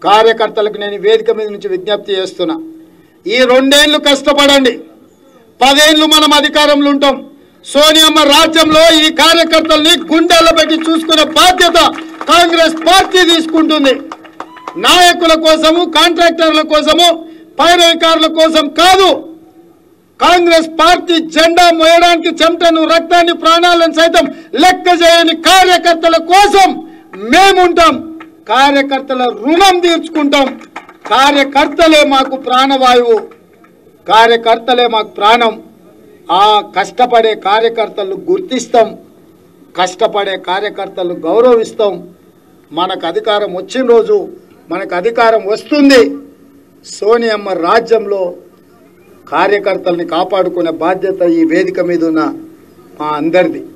కార్యకర్తలకు నేను ఈ వేదిక మీద నుంచి విజ్ఞప్తి చేస్తున్నా ఈ రెండేళ్లు కష్టపడండి పదేళ్లు మనం అధికారంలో ఉంటాం సోనియమ్మ రాజ్యంలో ఈ కార్యకర్తల్ని గుండెల్లో పెట్టి చూసుకునే బాధ్యత కాంగ్రెస్ పార్టీ తీసుకుంటుంది నాయకుల కోసము కాంట్రాక్టర్ల కోసము పైరవికారుల కోసం కాదు కాంగ్రెస్ పార్టీ జెండా మోయడానికి చెమటను రక్తాన్ని ప్రాణాలను సైతం లెక్క చేయని కార్యకర్తల కోసం మేముంటాం కార్యకర్తల రుణం తీర్చుకుంటాం కార్యకర్తలే మాకు ప్రాణవాయువు కార్యకర్తలే మాకు ప్రాణం ఆ కష్టపడే కార్యకర్తలు గుర్తిస్తాం కష్టపడే కార్యకర్తలు గౌరవిస్తాం మనకు అధికారం వచ్చిన రోజు మనకు అధికారం వస్తుంది సోనియమ్మ రాజ్యంలో కార్యకర్తల్ని కాపాడుకునే బాధ్యత ఈ వేదిక మీద ఉన్న మా అందరిది